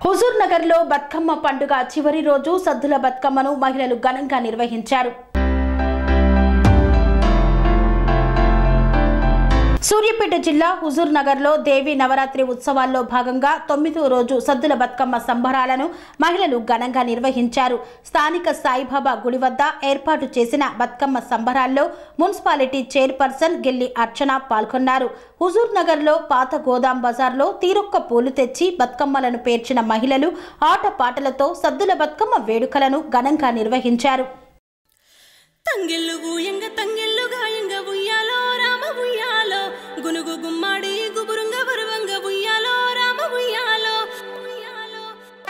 హుజూర్ నగర్ లో బతుకమ్మ పండుగ చివరి రోజు సద్దుల బతుకమ్మను మహిళలు ఘనంగా నిర్వహించారు సూర్యాపేట జిల్లా హుజూర్ నగర్ లో దేవి నవరాత్రి ఉత్సవాల్లో భాగంగా తొమ్మిదో రోజు సద్దుల బతుకమ్మ సంబరాలను మహిళలు ఘనంగా నిర్వహించారు స్థానిక సాయిబాబా గుడి వద్ద ఏర్పాటు చేసిన బతుకమ్మ సంబరాల్లో మున్సిపాలిటీ చైర్పర్సన్ గిల్లి అర్చన పాల్గొన్నారు హుజూర్ నగర్ లో పాత గోదాం బజార్లో తీరొక్క పూలు తెచ్చి బతుకమ్మలను పేర్చిన మహిళలు ఆటపాటలతో సద్దుల బతుకమ్మ వేడుకలను ఘనంగా నిర్వహించారు తంగెల్లుగు ఎంగ తంగెల్లుగా ఎంగ ఉయ్యాలో రామ ఉయ్యాలో గునుగు గుమ్మాడి గుబురుంగ బరువంగ ఉయ్యాలో రామ ఉయ్యాలో ఉయ్యాలో,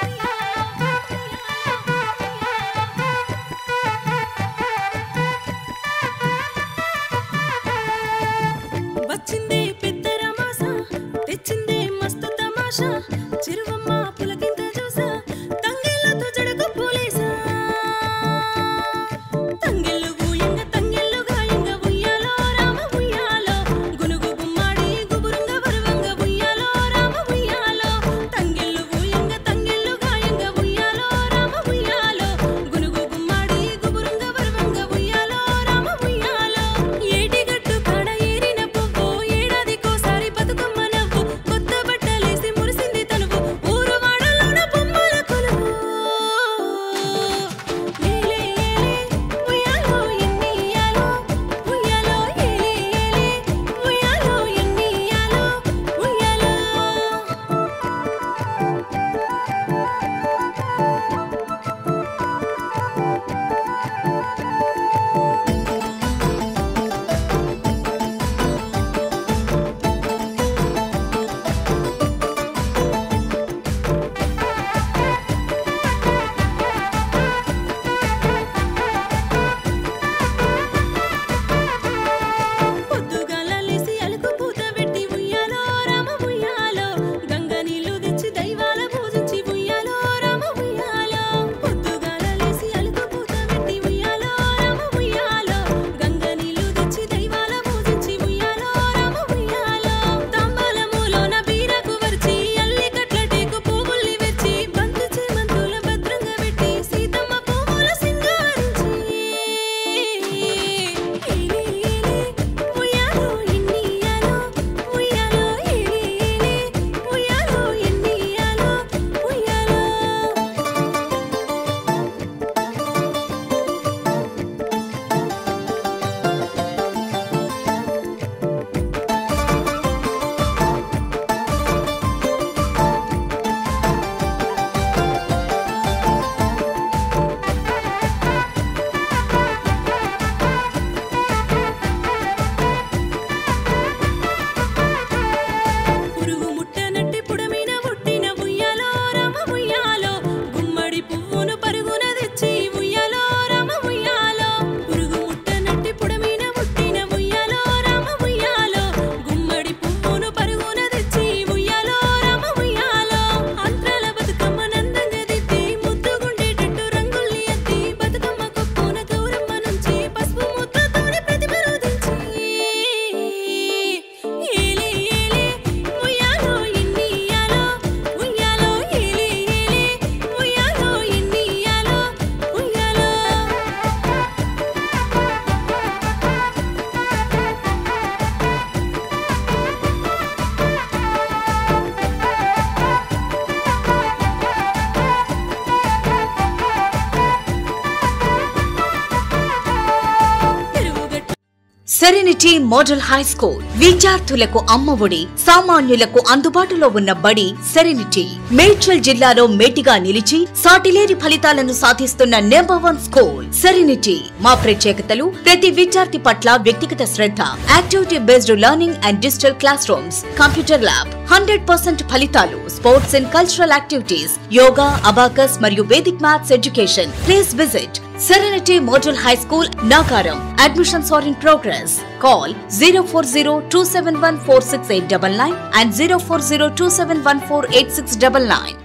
ఉయ్యాలో. వచ్చిందే పెద్ద రమాస తెచ్చిందే మస్తు తమాషా చిరువమ్మ పులకింత చూసా తంగెళ్ళతో జడకు పోలీసా తంగెల్లుగు ఎంగ తంగెల్లుగా ఎంగ ఉయ్యాలో రామ ఉయ్యాలో గునుగు గుమ్మాడి గుబురుంగ బరువంగ ఉయ్యాలో రామ ఉయ్యాలో తంగెల్లుగు ఎంగ తంగెల్లుగా ఎంగ ఉయ్యాలో రామ ఉయ్యాలో గునుగు గుమ్మాడి గుబురుంగ బరువంగ ఉయ్యాలో రామ ఉయ్యాలో ఏటిగట్టు కాడ ఏరిన పువ్వు ఏడాదికోసారి బతుకమ్మ నవ్వు కొత్త బట్టలేసి మురిసింది తనువు ఊరు వాడలోన బొమ్మల కొలువు ఏలే ఏలే ఉయ్యాలో ఎన్నియాలో ఉయ్యాలో ఏలే ఏలే ఉయ్యాలో ఎన్నియాలో ఉయ్యాలో పొద్దుగాల లేసి అలుకు పూత పెట్టి ఉయ్యాలో రామ ఉయ్యాలో గంగ నీళ్లు తెచ్చి దైవాల పూజించి ఉయ్యాలో రామ ఉయ్యాలో పొద్దుగాల లేసి అలుకు పూత పెట్టి ఉయ్యాలో రామ ఉయ్యాలో గంగ నీళ్లు తెచ్చి దైవాల పూజించి ఉయ్యాలో రామ ఉయ్యాలో తాంబాలములోన బీరకు వరిచి అల్లి కట్లటేకు పువ్వుల్ని వెచ్చి బంతి చేమంతుల భద్రంగా పెట్టి సీతమ్మ పువ్వుల సింగారించి ఏలే ఏలే ఉయ్యాలో ఎన్నియాలో ఉయ్యాలో ఏలే ఏలే ఉయ్యాలో ఎన్నియాలో ఉయ్యాలో పురుగు ముట్టనట్టి పుడమిన పుట్టిన ఉయ్యాలో రామ ఉయ్యాలో గుమ్మడి పువ్వును పరుగున తెచ్చి ఉయ్యాలో రామ ఉయ్యాలో పురుగు ముట్టనట్టి పుడమిన పుట్టిన ఉయ్యాలో రామ ఉయ్యాలో గుమ్మడి పువ్వును పరుగున తెచ్చి ఉయ్యాలో రామ ఉయ్యాలో అంత్రాల బతుకమ్మ నందంగా దిద్ది ముద్దుగుండేటట్టు రంగుల్ని అద్ది బతుకమ్మ కొప్పున గౌరమ్మ నుంచి పసుపు ముద్దతోనే ప్రతిమను దించి ఏలే ఏలే ఉయ్యాలో ఎన్నియాలో ఉయ్యాలో ఏలే ఏలే ఉయ్యాలో ఎన్నియాలో ఉయ్యాలో తిరుగుగట్టు సెరెనిటీ మోడల్ హై స్కూల్ విద్యార్థులకు అమ్మఒడి సామాన్యులకు అందుబాటులో ఉన్న బడి సెరెనిటీ మేడ్చల్ జిల్లాలో మేటిగా నిలిచి సాటిలేని ఫలితాలను సాధిస్తున్న నెంబర్ వన్ స్కూల్ సెరెనిటీ మా ప్రత్యేకతలు ప్రతి విద్యార్థి పట్ల వ్యక్తిగత శ్రద్ధ activity based learning and digital classroom computer lab hundred percent ఫలితాలు sports and cultural activities yoga abacus మరియు Vedic maths education please visit Serenity Model High School, Nagaram. Admissions are in progress. Call 040 and 040 271 8699.